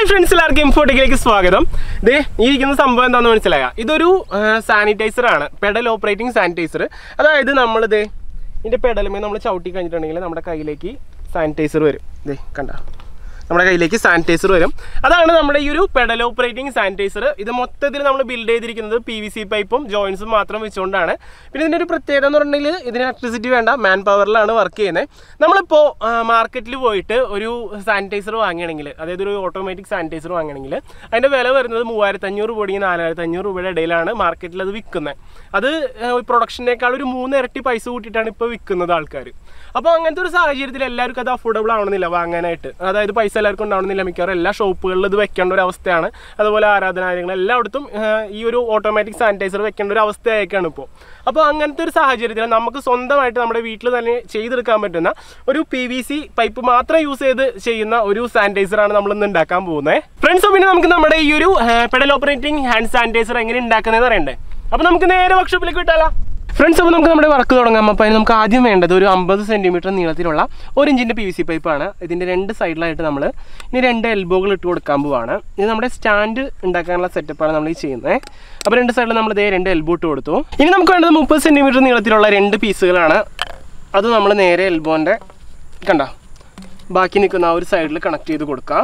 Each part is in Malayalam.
ഫ്രണ്ട്സ് എല്ലാവർക്കും ഇൻഫോട്ടിക്കിലേക്ക് സ്വാഗതം ദേ ഈ ഇരിക്കുന്ന സംഭവം എന്താണെന്ന് മനസ്സിലായ ഇതൊരു സാനിറ്റൈസർ ആണ് പെഡൽ ഓപ്പറേറ്റിംഗ് സാനിറ്റൈസർ അതായത് നമ്മൾ ദേ ഇതിൻ്റെ പെഡലുമേ നമ്മൾ ചവിട്ടി കഴിഞ്ഞിട്ടുണ്ടെങ്കിൽ നമ്മുടെ കയ്യിലേക്ക് സാനിറ്റൈസർ വരും ദേ കണ്ട നമ്മുടെ കയ്യിലേക്ക് സാനിറ്റൈസർ വരും അതാണ് നമ്മുടെ ഈ ഒരു പെഡൽ ഓപ്പറേറ്റിംഗ് സാനിറ്റൈസർ ഇത് മൊത്തത്തിൽ നമ്മൾ ബിൽഡ് ചെയ്തിരിക്കുന്നത് പി വി സി പൈപ്പും ജോയിൻസും മാത്രം വെച്ചുകൊണ്ടാണ് പിന്നെ ഇതിൻ്റെ ഒരു പ്രത്യേകത എന്ന് പറഞ്ഞിട്ടുണ്ടെങ്കിൽ ഇതിന് ഇലക്ട്രിസിറ്റി വേണ്ട മാൻ പവറിലാണ് വർക്ക് ചെയ്യുന്നത് നമ്മളിപ്പോൾ മാർക്കറ്റിൽ പോയിട്ട് ഒരു സാനിറ്റൈസർ വാങ്ങുകയാണെങ്കിൽ അതായത് ഒരു ഓട്ടോമാറ്റിക് സാനിറ്റൈസർ വാങ്ങുകയാണെങ്കിൽ അതിൻ്റെ വില വരുന്നത് മൂവായിരത്തി അഞ്ഞൂറ് രൂപ നാലായിരത്തി അഞ്ഞൂറ് രൂപയുടെ ഇടയിലാണ് മാർക്കറ്റിൽ അത് വിൽക്കുന്നത് അത് പ്രൊഡക്ഷനേക്കാൾ ഒരു മൂന്ന് ഇരട്ടി പൈസ കൂട്ടിയിട്ടാണ് ഇപ്പോൾ വിൽക്കുന്നത് ആൾക്കാർ അപ്പോൾ അങ്ങനത്തെ ഒരു സാഹചര്യത്തിൽ എല്ലാവർക്കും അത് അഫോർഡബിൾ ആവണമെന്നില്ല വാങ്ങാനായിട്ട് അതായത് പൈസ എല്ലാവർക്കും ഉണ്ടാവണമെന്നില്ല മിക്കവാറും എല്ലാ ഷോപ്പുകളിലും ഇത് വെക്കേണ്ട ഒരു അവസ്ഥയാണ് അതുപോലെ ആരാധനാലയങ്ങൾ എല്ലായിടത്തും ആ, ഈ ഒരു ഓട്ടോമാറ്റിക് സാനിറ്റൈസർ വെക്കേണ്ട ഒരു അവസ്ഥയായിക്കാണ് ഇപ്പോൾ അപ്പോൾ അങ്ങനത്തെ ഒരു സാഹചര്യത്തിൽ നമുക്ക് സ്വന്തമായിട്ട് നമ്മുടെ വീട്ടിൽ തന്നെ ചെയ്തെടുക്കാൻ പറ്റുന്ന ഒരു പി വി സി പൈപ്പ് മാത്രം യൂസ് ചെയ്ത് ചെയ്യുന്ന ഒരു സാനിറ്റൈസറാണ് നമ്മൾ ഇന്ന് ഉണ്ടാക്കാൻ പോകുന്നത് ഫ്രണ്ട്സ് പിന്നെ നമുക്ക് നമ്മുടെ ഈ ഒരു പെഡൽ ഓപ്പറേറ്റിംഗ് ഹാൻഡ് സാനിറ്റൈസർ എങ്ങനെ ഉണ്ടാക്കുന്നതെന്ന് അറിയണ്ടേ അപ്പോൾ നമുക്ക് നേരെ വർക്ക്ഷോപ്പിലേക്ക് വിട്ടാലോ ഫ്രണ്ട്സ് അപ്പോൾ നമുക്ക് നമ്മുടെ വർക്ക് തുടങ്ങാം അപ്പോൾ അതിന് നമുക്ക് ആദ്യം വേണ്ടത് ഒരു അമ്പത് സെൻറ്റിമീറ്റർ നീളത്തിലുള്ള ഒരു ഇഞ്ചിൻ്റെ പി വി സി പൈപ്പാണ് ഇതിൻ്റെ രണ്ട് സൈഡിലായിട്ട് നമ്മൾ ഇനി രണ്ട് എൽബോകൾ ഇട്ട് കൊടുക്കാൻ പോവാണ് ഇത് നമ്മുടെ സ്റ്റാൻഡ് ഉണ്ടാക്കാനുള്ള സെറ്റപ്പാണ് നമ്മൾ ഈ ചെയ്യുന്നത് അപ്പോൾ രണ്ട് സൈഡിൽ നമ്മൾ ഇതേ രണ്ട് എൽബോ ഇട്ട് കൊടുത്തു ഇനി നമുക്ക് വേണ്ടത് മുപ്പത് സെൻറ്റിമീറ്റർ നീളത്തിലുള്ള രണ്ട് പീസുകളാണ് അത് നമ്മൾ നേരെ എൽബോൻ്റെ കണ്ട ബാക്കി നിൽക്കുന്ന ആ ഒരു സൈഡിൽ കണക്ട് ചെയ്ത് കൊടുക്കാം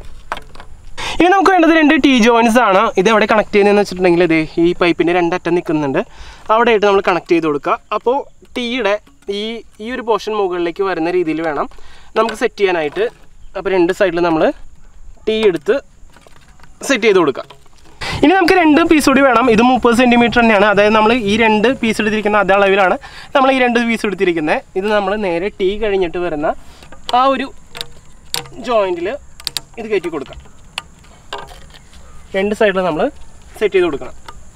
ഇനി നമുക്ക് വേണ്ടത് രണ്ട് ടീ ജോയിൻസ് ആണ് ഇത് എവിടെ കണക്ട് ചെയ്യുന്നതെന്ന് വെച്ചിട്ടുണ്ടെങ്കിൽ ഇത് ഈ പൈപ്പിൻ്റെ രണ്ടറ്റം നിൽക്കുന്നുണ്ട് അവിടെ ആയിട്ട് നമ്മൾ കണക്ട് ചെയ്ത് കൊടുക്കുക അപ്പോൾ ടീയുടെ ഈ ഈ ഒരു പോർഷൻ മുകളിലേക്ക് വരുന്ന രീതിയിൽ വേണം നമുക്ക് സെറ്റ് ചെയ്യാനായിട്ട് അപ്പോൾ രണ്ട് സൈഡിൽ നമ്മൾ ടീ എടുത്ത് സെറ്റ് ചെയ്ത് കൊടുക്കുക ഇനി നമുക്ക് രണ്ട് പീസ് കൂടി വേണം ഇത് മുപ്പത് സെൻറ്റിമീറ്റർ തന്നെയാണ് അതായത് നമ്മൾ ഈ രണ്ട് പീസ് എടുത്തിരിക്കുന്ന അതേ അളവിലാണ് നമ്മൾ ഈ രണ്ട് പീസ് എടുത്തിരിക്കുന്നത് ഇത് നമ്മൾ നേരെ ടീ കഴിഞ്ഞിട്ട് വരുന്ന ആ ഒരു ജോയിൻറ്റിൽ ഇത് കയറ്റി കൊടുക്കാം രണ്ട് സൈഡിൽ നമ്മൾ സെറ്റ് ചെയ്ത് കൊടുക്കണം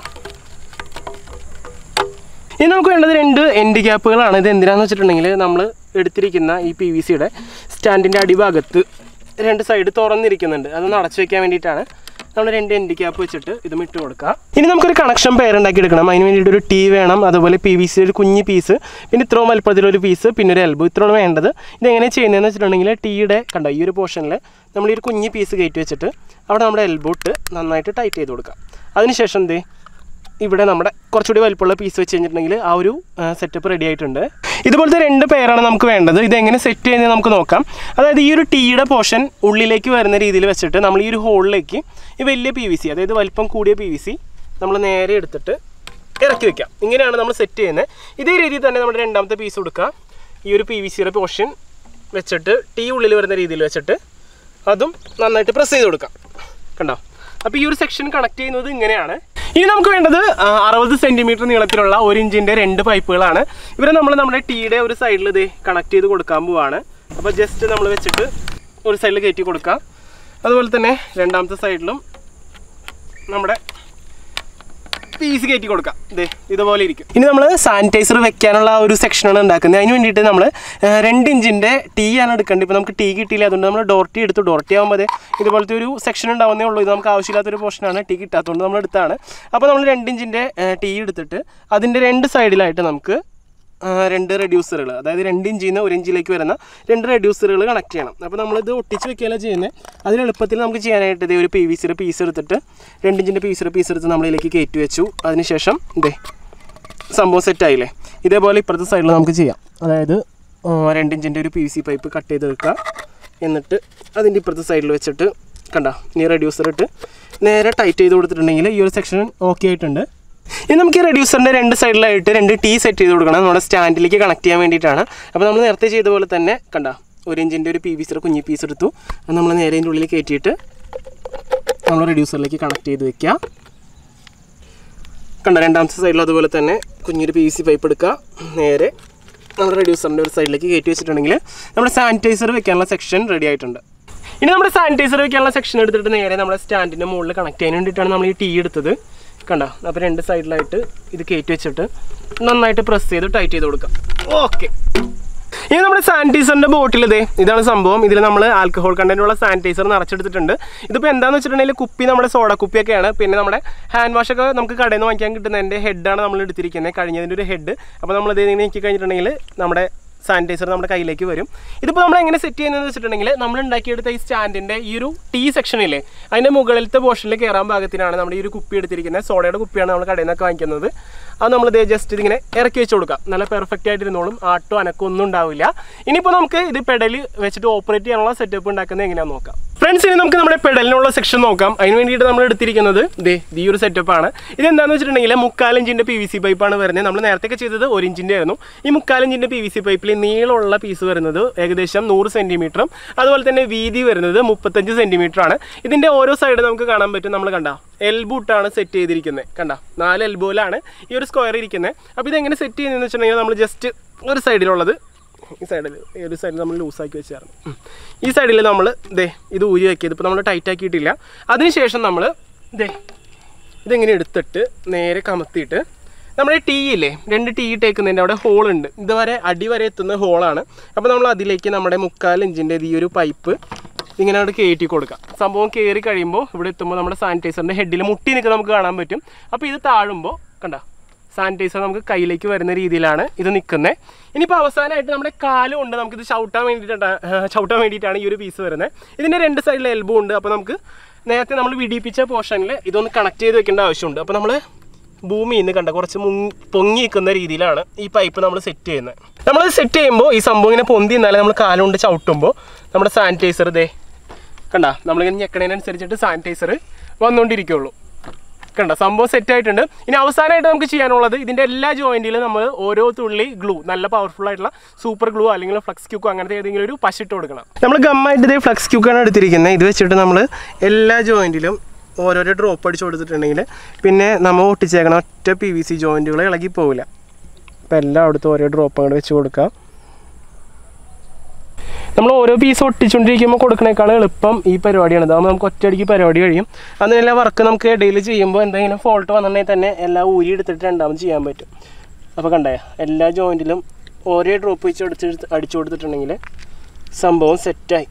ഇനി നമുക്ക് വേണ്ടത് രണ്ട് എൻഡ് ക്യാപ്പുകളാണ് ഇത് എന്തിനാന്ന് വെച്ചിട്ടുണ്ടെങ്കിൽ നമ്മൾ എടുത്തിരിക്കുന്ന ഈ പി വി സിയുടെ സ്റ്റാൻഡിൻ്റെ അടിഭാഗത്ത് രണ്ട് സൈഡ് തുറന്നിരിക്കുന്നുണ്ട് അതൊന്ന് അടച്ചു വെക്കാൻ വേണ്ടിയിട്ടാണ് നമ്മൾ രണ്ട് എൻഡ് ക്യാപ്പ് വെച്ചിട്ട് ഇത് ഇട്ട് കൊടുക്കുക ഇനി നമുക്കൊരു കണക്ഷൻ പെയർ ഉണ്ടാക്കി എടുക്കണം അതിന് വേണ്ടിയിട്ട് ഒരു ടീ വേണം അതുപോലെ പി വി സി ഒരു കുഞ്ഞ് പീസ് പിന്നെ ഇത്രയും വലുപ്പത്തിലൊരു പീസ് പിന്നെ ഒരു എൽബോ ഇത്രയാണ് വേണ്ടത് ഇതെങ്ങനെ ചെയ്യുന്നതെന്ന് വെച്ചിട്ടുണ്ടെങ്കിൽ ടീയുടെ കണ്ടോ ഈ ഒരു പോർഷനിൽ നമ്മൾ ഈ ഒരു കുഞ്ഞ് പീസ് കയറ്റി വെച്ചിട്ട് അവിടെ നമ്മുടെ എൽബോ ഇട്ട് നന്നായിട്ട് ടൈറ്റ് ചെയ്ത് കൊടുക്കാം അതിനുശേഷം എന്തേ ഇവിടെ നമ്മുടെ കുറച്ചുകൂടി വലിപ്പമുള്ള പീസ് വെച്ച് കഴിഞ്ഞിട്ടുണ്ടെങ്കിൽ ആ ഒരു സെറ്റപ്പ് റെഡി ആയിട്ടുണ്ട് ഇതുപോലത്തെ രണ്ട് പെയറാണ് നമുക്ക് വേണ്ടത് ഇത് എങ്ങനെ സെറ്റ് ചെയ്യുന്നത് നമുക്ക് നോക്കാം അതായത് ഈ ഒരു ടീയുടെ പോർഷൻ ഉള്ളിലേക്ക് വരുന്ന രീതിയിൽ വെച്ചിട്ട് നമ്മൾ ഈ ഒരു ഹോളിലേക്ക് ഈ വലിയ പി വി സി അതായത് വലിപ്പം കൂടിയ പി വി സി നമ്മൾ നേരെ എടുത്തിട്ട് ഇറക്കി വെക്കാം ഇങ്ങനെയാണ് നമ്മൾ സെറ്റ് ചെയ്യുന്നത് ഇതേ രീതിയിൽ തന്നെ നമ്മുടെ രണ്ടാമത്തെ പീസ് കൊടുക്കുക ഈ ഒരു പി വി സിയുടെ പോർഷൻ വെച്ചിട്ട് ടീ ഉള്ളിൽ വരുന്ന രീതിയിൽ വെച്ചിട്ട് അതും നന്നായിട്ട് പ്രസ് ചെയ്ത് കൊടുക്കാം കണ്ടോ അപ്പോൾ ഈ ഒരു സെക്ഷൻ കണക്ട് ചെയ്യുന്നത് ഇങ്ങനെയാണ് ഇനി നമുക്ക് വേണ്ടത് ആ, അറുപത് സെൻറ്റിമീറ്റർ നീളത്തിലുള്ള ഒരു ഇഞ്ചിൻ്റെ രണ്ട് പൈപ്പുകളാണ് ഇവരെ നമ്മൾ നമ്മുടെ ടീയുടെ ഒരു സൈഡിൽ ഇത് കണക്ട് ചെയ്ത് കൊടുക്കാൻ പോവാണ് അപ്പോൾ ജസ്റ്റ് നമ്മൾ വെച്ചിട്ട് ഒരു സൈഡിൽ കയറ്റി കൊടുക്കാം അതുപോലെ തന്നെ രണ്ടാമത്തെ സൈഡിലും നമ്മുടെ പീസ് കയറ്റി കൊടുക്കാം ഇതേ ഇതുപോലെ ഇരിക്കും ഇനി നമ്മൾ സാനിറ്റൈസർ വെക്കാനുള്ള ആ ഒരു സെക്ഷനാണ് ഉണ്ടാക്കുന്നത് അതിന് വേണ്ടിയിട്ട് നമ്മൾ രണ്ട് ഇഞ്ചിൻ്റെ ടീ ആണ് എടുക്കേണ്ടത് ഇപ്പോൾ നമുക്ക് ടീ കിട്ടിയില്ല അതുകൊണ്ട് നമ്മൾ ഡോർ ടീ എടുത്തു ഡോർ ടീ ആകുമ്പോൾ ഇതുപോലത്തെ ഒരു സെക്ഷൻ ഉണ്ടാവുന്നേ ഉള്ളൂ ഇത് നമുക്ക് ആവശ്യമില്ലാത്തൊരു പോർഷനാണ് ടീ കിട്ടാത്തതുകൊണ്ട് നമ്മൾ എടുത്താണ് അപ്പോൾ നമ്മൾ രണ്ട് ഇഞ്ചിൻ്റെ ടീ എടുത്തിട്ട് അതിൻ്റെ രണ്ട് സൈഡിലായിട്ട് നമുക്ക് ആ, രണ്ട് റെഡ്യൂസറുകൾ അതായത് രണ്ട് ഇഞ്ചിൽ നിന്ന് ഒരു ഇഞ്ചിലേക്ക് വരുന്ന രണ്ട് റെഡ്യൂസറുകൾ കണക്ട് ചെയ്യണം അപ്പോൾ നമ്മളിത് ഒട്ടിച്ച് വെക്കുകയല്ല ചെയ്യുന്നത് അതിന് എളുപ്പത്തിൽ നമുക്ക് ചെയ്യാനായിട്ട് ഇതേ ഒരു പി വി സിയുടെ പീസ് എടുത്തിട്ട് രണ്ട് ഇഞ്ചിൻ്റെ പീസിയുടെ പീസ് എടുത്ത് നമ്മളിതിലേക്ക് കയറ്റി വെച്ചു അതിനുശേഷം ഇതേ സംഭവം സെറ്റായില്ലേ ഇതേപോലെ ഇപ്പുറത്തെ സൈഡിൽ നമുക്ക് ചെയ്യാം അതായത് ആ, രണ്ട് ഇഞ്ചിൻ്റെ ഒരു P V C pipe cut ചെയ്ത് വെക്കുക എന്നിട്ട് അതിൻ്റെ ഇപ്പുറത്തെ സൈഡിൽ വെച്ചിട്ട് കണ്ട ഇനി റെഡ്യൂസർ ഇട്ട് നേരെ ടൈറ്റ് ചെയ്ത് കൊടുത്തിട്ടുണ്ടെങ്കിൽ ഈ ഒരു സെക്ഷൻ ഓക്കെ ആയിട്ടുണ്ട് ഇനി നമുക്ക് ഈ റെഡ്യൂസറിൻ്റെ രണ്ട് സൈഡിലായിട്ട് രണ്ട് ടീ സെറ്റ് ചെയ്ത് കൊടുക്കണം നമ്മുടെ സ്റ്റാൻഡിലേക്ക് കണക്ട് ചെയ്യാൻ വേണ്ടിയിട്ടാണ് അപ്പോൾ നമ്മൾ നേരത്തെ ചെയ്ത പോലെ തന്നെ കണ്ട ഒരു ഇഞ്ചിൻ്റെ ഒരു പി വി സിയുടെ കുഞ്ഞി പീസ് എടുത്തു അത് നമ്മൾ നേരെ അതിൻ്റെ ഉള്ളിൽ കയറ്റിയിട്ട് നമ്മൾ റെഡ്യൂസറിലേക്ക് കണക്ട് ചെയ്ത് വെക്കുക കണ്ട രണ്ടാമത്തെ സൈഡിലും അതുപോലെ തന്നെ കുഞ്ഞൊരു പി വി സി പൈപ്പ് എടുക്കുക നേരെ നമ്മുടെ റെഡ്യൂസറിൻ്റെ ഒരു സൈഡിലേക്ക് കയറ്റി വെച്ചിട്ടുണ്ടെങ്കിൽ നമ്മുടെ സാനിറ്റൈസർ വെക്കാനുള്ള സെക്ഷൻ റെഡി ആയിട്ടുണ്ട് ഇനി നമ്മുടെ സാനിറ്റൈസർ വെക്കാനുള്ള സെക്ഷൻ എടുത്തിട്ട് നേരെ നമ്മുടെ സ്റ്റാൻഡിൻ്റെ മുകളിൽ കണക്ട് ചെയ്യാൻ വേണ്ടിയിട്ടാണ് നമ്മൾ ഈ ടീ എടുത്തത് കണ്ട അപ്പോൾ രണ്ട് സൈഡിലായിട്ട് ഇത് കയറ്റി വെച്ചിട്ട് നന്നായിട്ട് പ്രസ് ചെയ്ത് ടൈറ്റ് ചെയ്ത് കൊടുക്കാം ഓക്കെ ഇനി നമ്മുടെ സാനിറ്റൈസറിന്റെ ബോട്ടിൽ ഇതേ ഇതാണ് സംഭവം ഇതിൽ നമ്മൾ ആൽക്കഹോൾ കണ്ടന്റുള്ള സാനിറ്റൈസർ നിറച്ചെടുത്തിട്ടുണ്ട് ഇതിപ്പോൾ എന്താണെന്ന് വെച്ചിട്ടുണ്ടെങ്കിൽ കുപ്പി നമ്മുടെ സോഡ കുപ്പിയൊക്കെയാണ് പിന്നെ നമ്മുടെ ഹാൻഡ് വാഷ് ഒക്കെ നമുക്ക് കടയിൽ നിന്ന് വാങ്ങിക്കാൻ കിട്ടുന്ന എൻ്റെ ഹെഡാണ് നമ്മൾ എടുത്തിരിക്കുന്നത് കഴിഞ്ഞതിൻ്റെ ഒരു ഹെഡ് അപ്പോൾ നമ്മൾ ഇത് നീക്കി കഴിഞ്ഞിട്ടുണ്ടെങ്കിൽ നമ്മുടെ സാനിറ്റൈസർ നമ്മുടെ കയ്യിലേക്ക് വരും ഇതിപ്പോൾ നമ്മൾ എങ്ങനെ സെറ്റ് ചെയ്യുന്നതെന്ന് വെച്ചിട്ടുണ്ടെങ്കിൽ നമ്മൾ ഉണ്ടാക്കിയെടുത്ത ഈ സ്റ്റാൻഡിൻ്റെ ഈ ഒരു ടീ സെക്ഷനില്ലേ അതിൻ്റെ മുകളിലത്തെ പോർഷനിൽ കയറാൻ പാകത്തിനാണ് നമ്മുടെ ഈ ഒരു കുപ്പി എടുത്തിരിക്കുന്നത് സോഡയുടെ കുപ്പിയാണ് നമ്മൾ കടയിൽ നിന്നൊക്കെ വാങ്ങിക്കുന്നത് അത് നമ്മൾ ഇതേ ജസ്റ്റ് ഇതിങ്ങനെ ഇറക്കി വെച്ച് കൊടുക്കാം നല്ല പെർഫെക്റ്റ് ആയിട്ട് ഇരുന്നോളും ആട്ടോ അനക്കോ ഒന്നും ഉണ്ടാവില്ല ഇനിയിപ്പോൾ നമുക്ക് ഇത് പെഡൽ വെച്ചിട്ട് ഓപ്പറേറ്റ് ചെയ്യാനുള്ള സെറ്റപ്പ് ഉണ്ടാക്കുന്നത് എങ്ങനെയാണെന്ന് നോക്കാം ഫ്രണ്ട്സ് ഇനി നമുക്ക് നമ്മുടെ പെഡലിനുള്ള സെക്ഷൻ നോക്കാം അതിന് വേണ്ടിയിട്ട് നമ്മൾ എടുത്തിരിക്കുന്നത് ദേ ഈ ഒരു സെറ്റപ്പാണ് ഇത് എന്താണെന്ന് വെച്ചിട്ടുണ്ടെങ്കിൽ മുക്കാലഞ്ചിൻ്റെ പി വി സി പൈപ്പാണ് വരുന്നത് നമ്മൾ നേരത്തെ ചെയ്തത് ഒരു ഇഞ്ചിൻ്റെ ആയിരുന്നു ഈ മുക്കാലഞ്ചിൻ്റെ പി വി സി പൈപ്പിൽ നീളമുള്ള പീസ് വരുന്നത് ഏകദേശം നൂറ് സെൻറ്റിമീറ്ററും അതുപോലെ തന്നെ വീതി വരുന്നത് മുപ്പത്തഞ്ച് സെൻറ്റിമീറ്റർ ആണ് ഇതിൻ്റെ ഓരോ സൈഡ് നമുക്ക് കാണാൻ പറ്റും നമ്മൾ കണ്ട എൽബൂട്ടാണ് സെറ്റ് ചെയ്തിരിക്കുന്നത് കണ്ട നാല് എൽബോയിലാണ് ഈ ഒരു സ്ക്വയർ ഇരിക്കുന്നത് അപ്പോൾ ഇതെങ്ങനെ സെറ്റ് ചെയ്യുന്നതെന്ന് വെച്ചിട്ടുണ്ടെങ്കിൽ നമ്മൾ ജസ്റ്റ് ഒരു സൈഡിലുള്ളത് ഈ സൈഡിൽ ഈ ഒരു സൈഡിൽ നമ്മൾ ലൂസാക്കി വെച്ചായിരുന്നു ഉം. ഈ സൈഡിൽ നമ്മൾ ദേ ഇത് ഊരി വെക്കിയത് ഇപ്പോൾ നമ്മൾ ടൈറ്റ് ആക്കിയിട്ടില്ല അതിനുശേഷം നമ്മൾ ദേ ഇതെങ്ങനെ എടുത്തിട്ട് നേരെ കമത്തിയിട്ട് നമ്മുടെ ടീ ഇല്ലേ രണ്ട് ടീ ഇട്ടേക്കുന്നതിൻ്റെ അവിടെ ഹോൾ ഉണ്ട് ഇതുവരെ അടി വരെ എത്തുന്ന ഹോളാണ് അപ്പോൾ നമ്മൾ അതിലേക്ക് നമ്മുടെ മുക്കാൽ ഇഞ്ചിൻ്റെ ഈ ഒരു പൈപ്പ് ഇങ്ങനെ അവിടെ കയറ്റി കൊടുക്കാം സംഭവം കയറി കഴിയുമ്പോൾ ഇവിടെ എത്തുമ്പോൾ നമ്മുടെ സാനിറ്റൈസറിൻ്റെ ഹെഡിൽ മുട്ടി നിൽക്കുന്നത് നമുക്ക് കാണാൻ പറ്റും അപ്പോൾ ഇത് താഴുമ്പോൾ കണ്ട സാനിറ്റൈസർ നമുക്ക് കയ്യിലേക്ക് വരുന്ന രീതിയിലാണ് ഇത് നിൽക്കുന്നത് ഇനിയിപ്പോൾ അവസാനമായിട്ട് നമ്മുടെ കാലും ഉണ്ട് നമുക്കിത് ചവിട്ടാൻ വേണ്ടിയിട്ടാണ് ചവിട്ടാൻ വേണ്ടിയിട്ടാണ് ഈ ഒരു പീസ് വരുന്നത് ഇതിൻ്റെ രണ്ട് സൈഡിൽ എൽബോ ഉണ്ട് അപ്പോൾ നമുക്ക് നേരത്തെ നമ്മൾ വിടിപ്പിച്ച പോർഷനിൽ ഇതൊന്ന് കണക്ട് ചെയ്ത് വെക്കേണ്ട ആവശ്യമുണ്ട് അപ്പോൾ നമ്മൾ ഭൂമിയിൽ നിന്ന് കണ്ട കുറച്ച് മുങ്ങി പൊങ്ങി നിൽക്കുന്ന രീതിയിലാണ് ഈ പൈപ്പ് നമ്മൾ സെറ്റ് ചെയ്യുന്നത് നമ്മൾ സെറ്റ് ചെയ്യുമ്പോൾ ഈ സംഭവം ഇങ്ങനെ പൊന്തി എന്നാലും നമ്മൾ കാലുകൊണ്ട് ചവിട്ടുമ്പോൾ നമ്മുടെ സാനിറ്റൈസർ ഇതേ കണ്ട നമ്മളിങ്ങനെ ഞെക്കണതിനനുസരിച്ചിട്ട് സാനിറ്റൈസർ വന്നുകൊണ്ടിരിക്കുള്ളൂ കണ്ട സംഭവം സെറ്റ് ആയിട്ടുണ്ട് ഇനി അവസാനമായിട്ട് നമുക്ക് ചെയ്യാനുള്ളത് ഇതിൻ്റെ എല്ലാ ജോയിൻറ്റിലും നമ്മൾ ഓരോ തുള്ളി ഗ്ലൂ നല്ല പവർഫുൾ ആയിട്ടുള്ള സൂപ്പർ ഗ്ലൂ അല്ലെങ്കിൽ ഫ്ലക്സ് ക്യൂക്കോ അങ്ങനത്തെ ഏതെങ്കിലും ഒരു പശിട്ട് കൊടുക്കണം നമ്മൾ ഗമ്മായിട്ട് ഇതേ ഫ്ലക്സ് ക്യൂക്കാണ് എടുത്തിരിക്കുന്നത് ഇത് വെച്ചിട്ട് നമ്മൾ എല്ലാ ജോയിൻറ്റിലും ഓരോരോ ഡ്രോപ്പ് അടിച്ച് കൊടുത്തിട്ടുണ്ടെങ്കിൽ പിന്നെ നമ്മൾ ഒട്ടിച്ചേക്കണ ഒറ്റ പി വി സി ജോയിൻറ്റുകൾ ഇളകി പോവില്ല അപ്പോൾ എല്ലായിടത്തും ഓരോ ഡ്രോപ്പ് അങ്ങോട്ട് വെച്ച് കൊടുക്കാം നമ്മൾ ഓരോ പീസ് ഒട്ടിച്ചുകൊണ്ടിരിക്കുമ്പോൾ കൊടുക്കണേക്കാൾ എളുപ്പം ഈ പരിപാടിയാണ് ഇതാകുമ്പോൾ നമുക്ക് ഒറ്റയടിക്ക് പരിപാടി കഴിയും അതിനെല്ലാം വർക്ക് നമുക്ക് ഇടയിൽ ചെയ്യുമ്പോൾ എന്തെങ്കിലും ഫോൾട്ട് വന്നിട്ടുണ്ടെങ്കിൽ തന്നെ എല്ലാം ഊരി എടുത്തിട്ട് രണ്ടാമത് ചെയ്യാൻ പറ്റും അപ്പോൾ കണ്ടേ എല്ലാ ജോയിൻറ്റിലും ഓരോ ഡ്രോപ്പ് വെച്ച് അടിച്ച് അടിച്ചു കൊടുത്തിട്ടുണ്ടെങ്കിൽ സംഭവം സെറ്റായി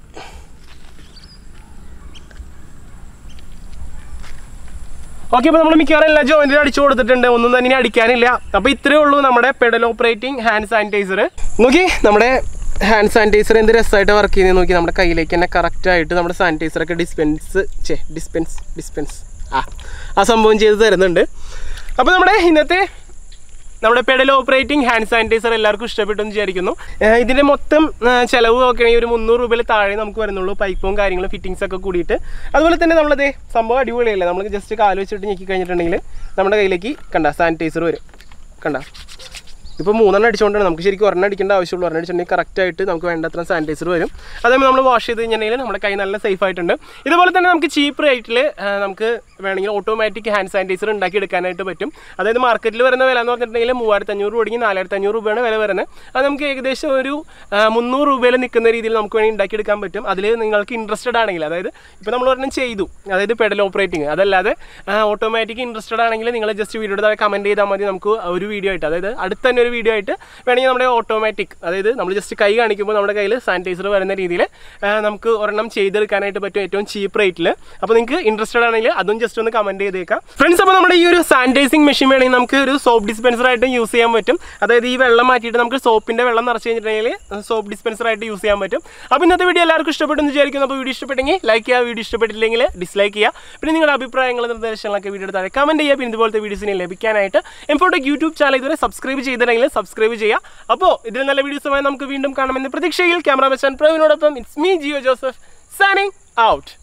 ഓക്കെ അപ്പോൾ നമ്മൾ മിക്കവാറും എല്ലാ ജോയിൻറ്റിലും അടിച്ചു കൊടുത്തിട്ടുണ്ട് ഒന്നും തന്നെ ഇനി അടിക്കാനില്ല അപ്പോൾ ഇത്രയേ ഉള്ളൂ നമ്മുടെ പെഡൽ ഓപ്പറേറ്റിംഗ് ഹാൻഡ് സാനിറ്റൈസർ നോക്കി നമ്മുടെ ഹാൻഡ് സാനിറ്റൈസർ എന്ത് രസമായിട്ട് വർക്ക് ചെയ്യുന്നത് നോക്കി നമ്മുടെ കയ്യിലേക്ക് തന്നെ കറക്റ്റായിട്ട് നമ്മുടെ സാനിറ്റൈസറൊക്കെ ഡിസ്പെൻസ് ചേ ഡിസ്പെൻസ് ഡിസ്പെൻസ് ആ ആ സംഭവം ചെയ്ത് തരുന്നുണ്ട് അപ്പോൾ നമ്മുടെ ഇന്നത്തെ നമ്മുടെ പെഡൽ ഓപ്പറേറ്റിംഗ് ഹാൻഡ് സാനിറ്റൈസർ എല്ലാവർക്കും ഇഷ്ടപ്പെട്ടെന്ന് വിചാരിക്കുന്നു ഏഹ് ഇതിൻ്റെ മൊത്തം ഏഹ് ചെലവ് നോക്കുകയാണെങ്കിൽ ഒരു മുന്നൂറ് രൂപയിൽ താഴെ നമുക്ക് വരുന്നുള്ളൂ പൈപ്പും കാര്യങ്ങളും ഫിറ്റിങ്സ് ഒക്കെ കൂടിയിട്ട് അതുപോലെ തന്നെ നമ്മളത് സംഭവം അടിപൊളിയല്ലേ നമ്മൾ ജസ്റ്റ് കാല് വെച്ചിട്ട് ഞെക്കി കഴിഞ്ഞിട്ടുണ്ടെങ്കിൽ നമ്മുടെ കയ്യിലേക്ക് കണ്ട സാനിറ്റൈസർ വരും കണ്ട ഇപ്പോൾ മൂന്നെണ്ണം അടിച്ചുകൊണ്ടാണ് നമുക്ക് ശരിക്കും ഒരെണ്ണം അടിക്കേണ്ട ആവശ്യമുള്ളൂ ഒരെണ്ണം അടിച്ചിട്ടുണ്ടെങ്കിൽ കറക്റ്റായിട്ട് നമുക്ക് വേണ്ടത്ര സാനിറ്റൈസർ വരും അതേപോലെ നമ്മൾ വാഷ് ചെയ്ത് കഴിഞ്ഞിട്ടുണ്ടെങ്കിൽ നമ്മുടെ കൈ നല്ല സേഫ് ആയിട്ടുണ്ട് ഇതുപോലെ തന്നെ നമുക്ക് ചീപ്പ് റേറ്റിൽ നമുക്ക് വേണമെങ്കിൽ ഓട്ടോമാറ്റിക് ഹാൻഡ് സാനിറ്റൈസർ ഉണ്ടാക്കി എടുക്കാനായിട്ട് പറ്റും അതായത് മാർക്കറ്റിൽ വരുന്ന വില എന്ന് പറഞ്ഞിട്ടുണ്ടെങ്കിൽ മൂവായിരത്തി അഞ്ഞൂറ് തുടങ്ങി നാലായിരത്തി അഞ്ഞൂറ് രൂപയാണ് വില വരുന്നത് അത് നമുക്ക് ഏകദേശം ഒരു ആ, മുന്നൂറ് രൂപയിൽ നിൽക്കുന്ന രീതിയിൽ നമുക്ക് വേണമെങ്കിൽ ഉണ്ടാക്കിയെടുക്കാൻ പറ്റും അതിൽ നിങ്ങൾക്ക് ഇൻട്രസ്റ്റഡ് ആണെങ്കിൽ അതായത് ഇപ്പോൾ നമ്മൾ ഒരെണ്ണം ചെയ്തു അതായത് പെഡൽ ഓപ്പറേറ്റിംഗ് അതല്ലാതെ ഓട്ടോമാറ്റിക് ഇൻട്രസ്റ്റഡ് ആണെങ്കിൽ നിങ്ങൾ ജസ്റ്റ് വീഡിയോയുടെ താഴെ കമൻറ്റ് ചെയ്താൽ മതി നമുക്ക് ഒരു വീഡിയോ ആയിട്ട് അതായത് അടുത്ത തന്നെ ഒരു വീഡിയോ ആയിട്ട് വേണമെങ്കിൽ നമ്മുടെ ഓട്ടോമാറ്റിക് അതായത് നമ്മൾ ജസ്റ്റ് കൈ കാണിക്കുമ്പോൾ നമ്മുടെ കയ്യിൽ സാനിറ്റൈസർ വരുന്ന രീതിയിൽ നമുക്ക് ഒരെണ്ണം ചെയ്തെടുക്കാനായിട്ട് പറ്റും ഏറ്റവും ചീപ്പ് റേറ്റിൽ അപ്പോൾ നിങ്ങൾക്ക് ഇൻട്രസ്റ്റഡ് ആണെങ്കിൽ അതും ജസ്റ്റ് ഒന്ന് കമൻറ്റ് ചെയ്തേക്കാം ഫ്രണ്ട്സ് അപ്പോൾ നമ്മുടെ ഈ ഒരു സാനിറ്റൈസിങ് മെഷീൻ വേണമെങ്കിൽ നമുക്ക് ഒരു സോപ്പ് ഡിസ്പെൻസർ ആയിട്ട് യൂസ് ചെയ്യാൻ പറ്റും അതായത് ഈ വെള്ളം മാറ്റിയിട്ട് നമുക്ക് സോപ്പിൻ്റെ വെള്ളം നിറച്ച് കഴിഞ്ഞിട്ടുണ്ടെങ്കിൽ സോപ്പ് ഡിസ്പെൻസർ ആയിട്ട് യൂസ് ചെയ്യാൻ പറ്റും അപ്പോൾ ഇന്നത്തെ വീഡിയോ എല്ലാവർക്കും ഇഷ്ടപ്പെട്ടെന്ന് വിചാരിക്കുന്നു അപ്പോൾ വീഡിയോ ഇഷ്ടപ്പെട്ടെങ്കിൽ ലൈക്ക് ചെയ്യുക വീഡിയോ ഇഷ്ടപ്പെട്ടില്ലെങ്കിൽ ഡിസ്ലൈക്ക് ചെയ്യുക പിന്നെ നിങ്ങളുടെ അഭിപ്രായങ്ങൾ നിർദ്ദേശങ്ങളൊക്കെ വീഡിയോ താഴെ കമൻറ്റ് ചെയ്യുക പിന്നെ ഇതുപോലത്തെ വീഡിയോസിനെ ലഭിക്കാനായിട്ട് എംപോട്ടേക്ക് യൂട്യൂബ് ചാനൽ ഇതുവരെ സബ്സ്ക്രൈബ് ചെയ്തിട്ടുണ്ടെങ്കിൽ സബ്സ്ക്രൈബ് ചെയ്യുക അപ്പോൾ ഇതിൽ നല്ല വീഡിയോസുമായി നമുക്ക് വീണ്ടും കാണാമെന്ന് പ്രതീക്ഷയിൽ ക്യാമറ മെച്ചാൻ പ്രവീണോടൊപ്പം it's me Jiyo Joseph signing out